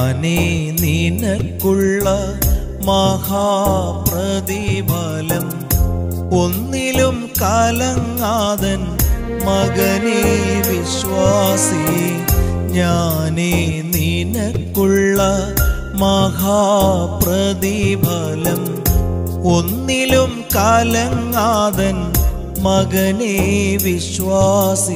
ഞാനേ നിനക്കുള്ള മഹാപ്രതിഫലം ഒന്നിലും കലങ്ങാതൻ മകനെ വിശ്വാസി ഞാനേ നിനക്കുള്ള മഹാപ്രതിഫലം ഒന്നിലും കലങ്ങാതൻ മകനെ വിശ്വാസി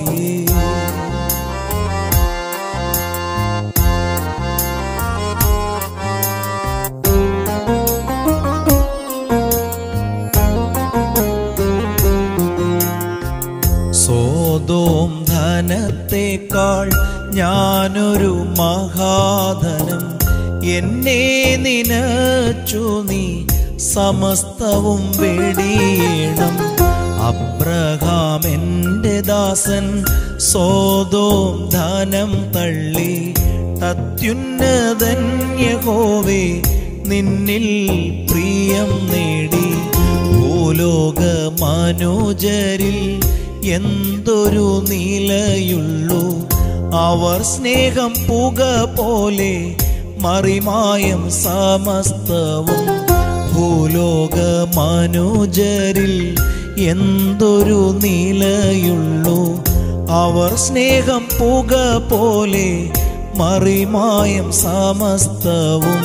സോതോം ധനത്തേക്കാൾ ഞാനൊരു മഹാധനം എന്നെ നിനച്ചു നീ സമസ്തവും വെടിയണം അബ്രഹാം എൻ്റെ ദാസൻ സോതോം ധനം തള്ളി അത്യുന്നതൻ യഹോവേ നിന്നിൽ പ്രിയം നേടി ഭൂലോക മനോജരിൽ എന്തൊരു നിലയുള്ളൂ അവർ സ്നേഹം പുക പോലെ മറിമായം സമസ്തവും ഭൂലോക മനോജരിൽ എന്തൊരു നിലയുള്ളൂ അവർ സ്നേഹം പുക പോലെ മറിമായം സമസ്തവും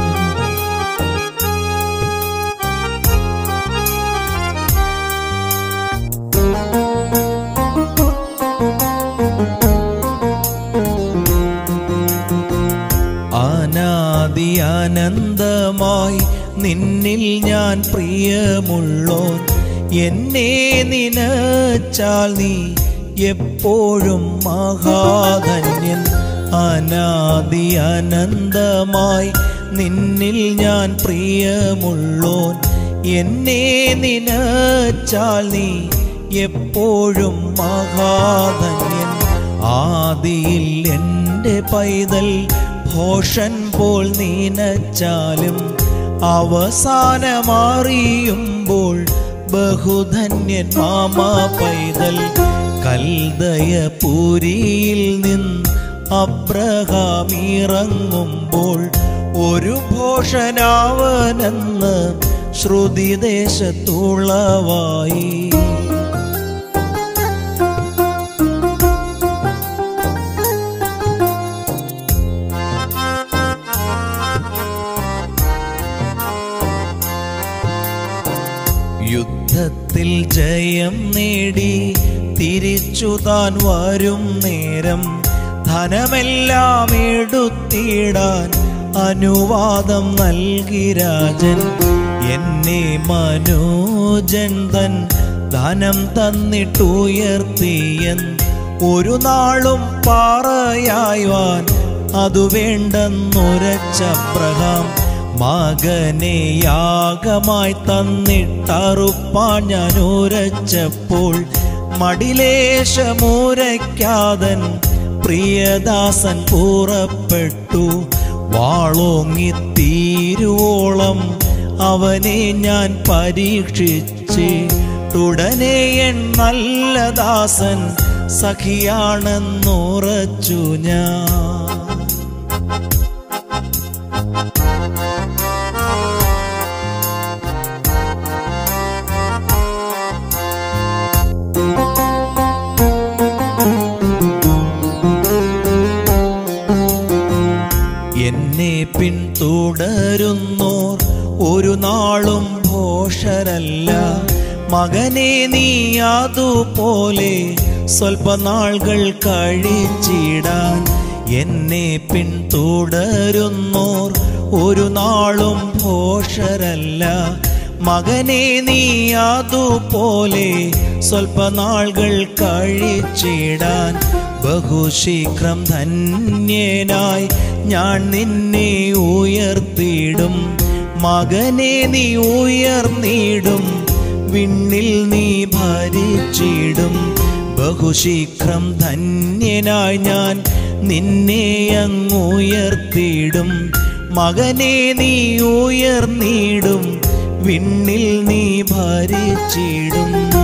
അനാദി അനന്തമായി നിന്നിൽ ഞാൻ പ്രിയമുള്ളോൻ എന്നെ നിനച്ചാൽ നീ എപ്പോഴും മഹാധന്യൻ അനാദി അനന്തമായി നിന്നിൽ ഞാൻ പ്രിയമുള്ളോൻ എന്നെ നിനച്ചാൽ നീ എപ്പോഴും മഹാധന്യൻ ആദിയിൽ എൻ്റെ പൈതൽ ഭോഷൻ പോൽ നീനച്ചാലും അവസാനമാറിയുമ്പോൾ ബഹുധന്യൻ മാമ പൈതൽ കൽദയ പൂരിയിൽ നിന്ന് അബ്രഹാം ഇറങ്ങുമ്പോൾ ഒരു ഭോഷനാവനെന്ന് ശ്രുതിദേശത്തുളവായി യുദ്ധത്തിൽ ജയം നേടി തിരിച്ചു താൻ വരും നേരം ധനമെല്ലാം എടുത്തിടാൻ അനുവാദം നൽകി രാജൻ എന്നെ മനോജൻ തൻ ധനം തന്നിട്ടുയർത്തിയൻ ഒരു നാളും പാറയായ്വാൻ അതു വേണ്ടെന്നുരച്ചപ്രഹാം മകനെ യാഗമായി തന്നിട്ടറുപ്പാൻ ഞാൻ ഉരച്ചപ്പോൾ മടിലേശമൂരയ്ക്കാതൻ പ്രിയദാസൻ പുറപ്പെട്ടു വാളോങ്ങി തീരുവോളം അവനെ ഞാൻ പരീക്ഷിച്ചിട്ടുടനെ എൻ നല്ല ദാസൻ സഖിയാണെന്നുറച്ചു ഞാൻ എന്നെ പിന്തുടരുന്നോർ ഒരു നാളും ഭോഷരല്ല മകനെ നീ അതുപോലെ സ്വൽപ്പനാളുകൾ കഴിച്ചിടാൻ എന്നെ പിന്തുടരുന്നോർ ഒരു നാളും ഭോഷരല്ല മകനെ നീ അതുപോലെ സ്വൽപ്പനാളുകൾ കഴിച്ചിടാൻ ബഹുശീഘ്രം ധന്യനായി ഞാൻ നിന്നെ ഉയർത്തിയിടും മകനെ നീ ഉയർന്നിടും വിണ്ണിൽ നീ ഭരിച്ചിടും ബഹുശീഘ്രം ധന്യനായി ഞാൻ നിന്നെ അങ്ങുയർത്തിയിടും മകനെ നീ ഉയർന്നിടും വിണ്ണിൽ നീ ഭരിച്ചിടും